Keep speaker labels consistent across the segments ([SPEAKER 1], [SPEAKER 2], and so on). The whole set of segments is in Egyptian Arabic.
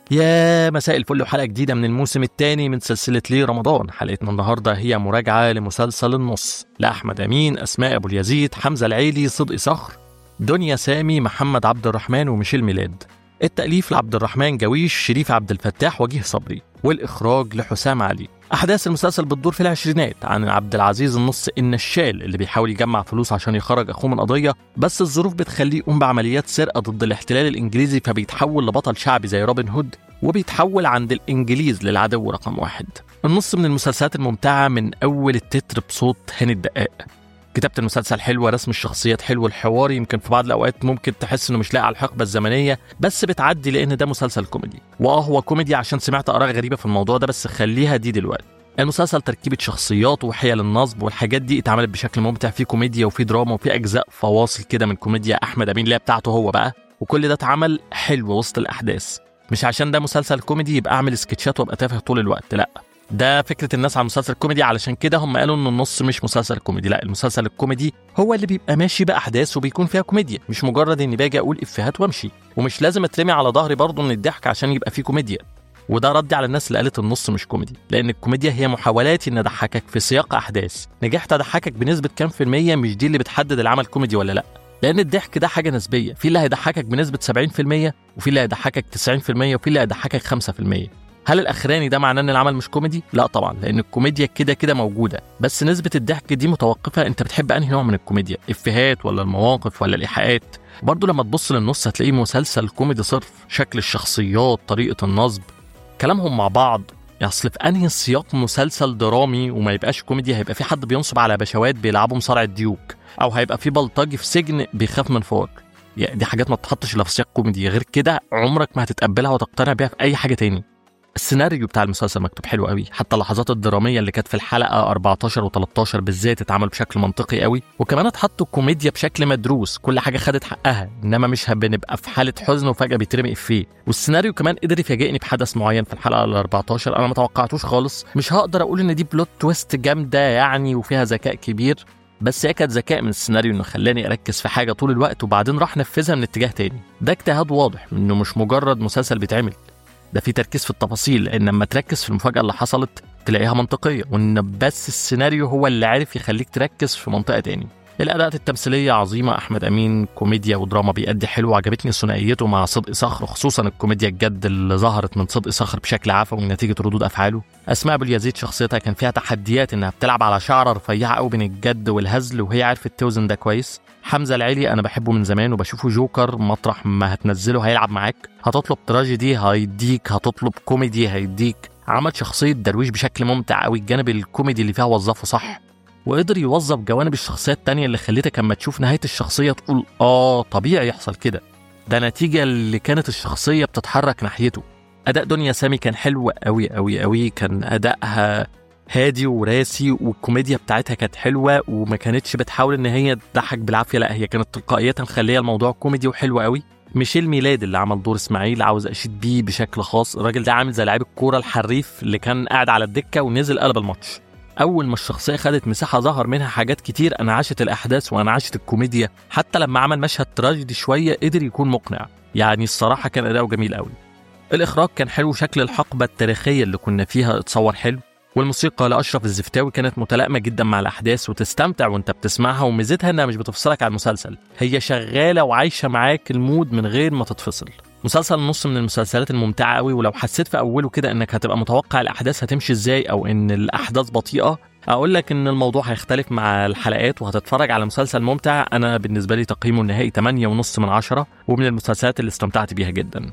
[SPEAKER 1] يا مساء الفل وحلقة جديدة من الموسم الثاني من سلسلة ليه رمضان حلقتنا النهاردة هي مراجعة لمسلسل النص لأحمد أمين أسماء أبو اليزيد حمزة العيلي صدقي صخر دنيا سامي محمد عبد الرحمن وميشيل ميلاد التأليف لعبد الرحمن جويش شريف عبد الفتاح وجيه صبري والإخراج لحسام علي أحداث المسلسل بتدور في العشرينات عن عبد العزيز النص النشال اللي بيحاول يجمع فلوس عشان يخرج أخوه من قضية بس الظروف بتخليه يقوم بعمليات سرقة ضد الاحتلال الإنجليزي فبيتحول لبطل شعبي زي روبن هود وبيتحول عند الإنجليز للعدو رقم واحد النص من المسلسلات الممتعة من أول التتر بصوت هاني الدقاق كتابة المسلسل حلوة رسم الشخصيات حلو الحوار يمكن في بعض الأوقات ممكن تحس إنه مش لاقي على الحقبة الزمنية بس بتعدي لأن ده مسلسل كوميدي وآه هو كوميدي عشان سمعت آراء غريبة في الموضوع ده بس خليها دي دلوقتي المسلسل تركيبة شخصيات وحيل النصب والحاجات دي اتعملت بشكل ممتع في كوميديا وفي دراما وفي أجزاء فواصل كده من كوميديا أحمد أمين اللي هي بتاعته هو بقى وكل ده اتعمل حلو وسط الأحداث مش عشان ده مسلسل كوميدي يبقى أعمل سكتشات وأبقى تافه طول الوقت لأ ده فكره الناس على مسلسل كوميدي علشان كده هم قالوا ان النص مش مسلسل كوميدي لا المسلسل الكوميدي هو اللي بيبقى ماشي باحداث وبيكون فيها كوميديا مش مجرد اني باجي اقول افيهات وامشي ومش لازم اترمي على ظهري برضه من الضحك عشان يبقى فيه كوميديا وده ردي على الناس اللي قالت النص مش كوميدي لان الكوميديا هي محاولاتي ان اضحكك في سياق احداث نجحت اضحكك بنسبه كام في الميه مش دي اللي بتحدد العمل كوميدي ولا لا لان الضحك ده حاجه نسبيه في اللي هيضحكك بنسبه 70% وفي اللي هيضحكك 90% وفي اللي هيضحكك 5% هل الاخراني ده معناه ان العمل مش كوميدي؟ لا طبعا لان الكوميديا كده كده موجوده بس نسبه الضحك دي متوقفه انت بتحب انهي نوع من الكوميديا؟ افيهات ولا المواقف ولا الايحاءات؟ برضه لما تبص للنص هتلاقيه مسلسل كوميدي صرف شكل الشخصيات طريقه النصب كلامهم مع بعض اصل في انهي سياق مسلسل درامي وما يبقاش كوميدي هيبقى في حد بينصب على بشوات بيلعبوا مصارع الديوك او هيبقى في بلطجي في سجن بيخاف من فوق يعني دي حاجات ما تتحطش الا في سياق كوميدي غير كده عمرك ما هتتقبلها وتقتنع بيها في اي حاجه تاني السيناريو بتاع المسلسل مكتوب حلو قوي حتى اللحظات الدراميه اللي كانت في الحلقه 14 و13 بالذات اتعمل بشكل منطقي قوي وكمان اتحطوا كوميديا بشكل مدروس كل حاجه خدت حقها انما مش بنبقى في حاله حزن وفجاه بيترمي افيه والسيناريو كمان قدر يفاجئني بحدث معين في الحلقه ال 14 انا ما توقعتوش خالص مش هقدر اقول ان دي بلوت تويست جامده يعني وفيها ذكاء كبير بس هي كانت ذكاء من السيناريو انه خلاني اركز في حاجه طول الوقت وبعدين راح نفذها من اتجاه تاني ده اجتهاد واضح انه مش مجرد مسلسل بيتعمل ده في تركيز في التفاصيل لان لما تركز في المفاجاه اللي حصلت تلاقيها منطقيه وان بس السيناريو هو اللي عارف يخليك تركز في منطقه تاني الاداءات التمثيليه عظيمه احمد امين كوميديا ودراما بيأدي حلو عجبتني ثنائيته مع صدقي صخر خصوصا الكوميديا الجد اللي ظهرت من صدقي صخر بشكل عفوي نتيجه ردود افعاله اسماء ابو اليزيد شخصيتها كان فيها تحديات انها بتلعب على شعره رفيعه قوي بين الجد والهزل وهي عرفت توزن ده كويس حمزه العيلي انا بحبه من زمان وبشوفه جوكر مطرح ما هتنزله هيلعب معاك هتطلب تراجيدي هيديك هتطلب كوميدي هيديك عمل شخصيه درويش بشكل ممتع قوي الجانب الكوميدي اللي فيها وظفه صح وقدر يوظف جوانب الشخصيات التانية اللي خليتك اما تشوف نهاية الشخصية تقول آه طبيعي يحصل كده ده نتيجة اللي كانت الشخصية بتتحرك ناحيته أداء دنيا سامي كان حلو قوي قوي قوي كان أدائها هادي وراسي والكوميديا بتاعتها كانت حلوة وما كانتش بتحاول إن هي تضحك بالعافية لا هي كانت تلقائيتها مخلية الموضوع كوميدي وحلو قوي ميشيل ميلاد اللي عمل دور اسماعيل عاوز اشيد بيه بشكل خاص الراجل ده عامل زي لعيب الكوره الحريف اللي كان قاعد على الدكه ونزل قلب الماتش اول ما الشخصيه خدت مساحه ظهر منها حاجات كتير انعشت الاحداث وانعشت الكوميديا حتى لما عمل مشهد تراجيدي شويه قدر يكون مقنع يعني الصراحه كان اداؤه جميل قوي الاخراج كان حلو شكل الحقبه التاريخيه اللي كنا فيها اتصور حلو والموسيقى لاشرف الزفتاوي كانت متلائمه جدا مع الاحداث وتستمتع وانت بتسمعها وميزتها انها مش بتفصلك عن المسلسل هي شغاله وعايشه معاك المود من غير ما تتفصل مسلسل نص من المسلسلات الممتعه قوي ولو حسيت في اوله كده انك هتبقى متوقع الاحداث هتمشي ازاي او ان الاحداث بطيئه اقول لك ان الموضوع هيختلف مع الحلقات وهتتفرج على مسلسل ممتع انا بالنسبه لي تقييمه النهائي 8 ونص من عشرة ومن المسلسلات اللي استمتعت بيها جدا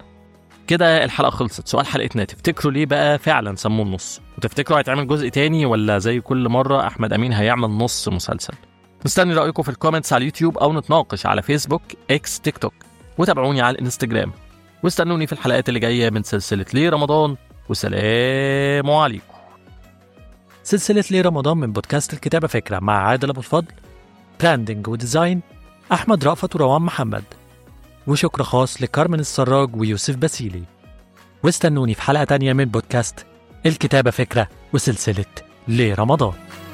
[SPEAKER 1] كده الحلقه خلصت سؤال حلقتنا تفتكروا ليه بقى فعلا سموه النص وتفتكروا هيتعمل جزء تاني ولا زي كل مره احمد امين هيعمل نص مسلسل مستني رايكم في الكومنتس على اليوتيوب او نتناقش على فيسبوك اكس تيك توك وتابعوني على الانستجرام واستنوني في الحلقات اللي جايه من سلسله ليه رمضان وسلام عليكم سلسلة ليه رمضان من بودكاست الكتابة فكرة مع عادل أبو الفضل براندنج وديزاين أحمد رأفت وروان محمد وشكر خاص لكارمن السراج ويوسف باسيلي واستنوني في حلقة تانية من بودكاست الكتابة فكرة وسلسلة ليه رمضان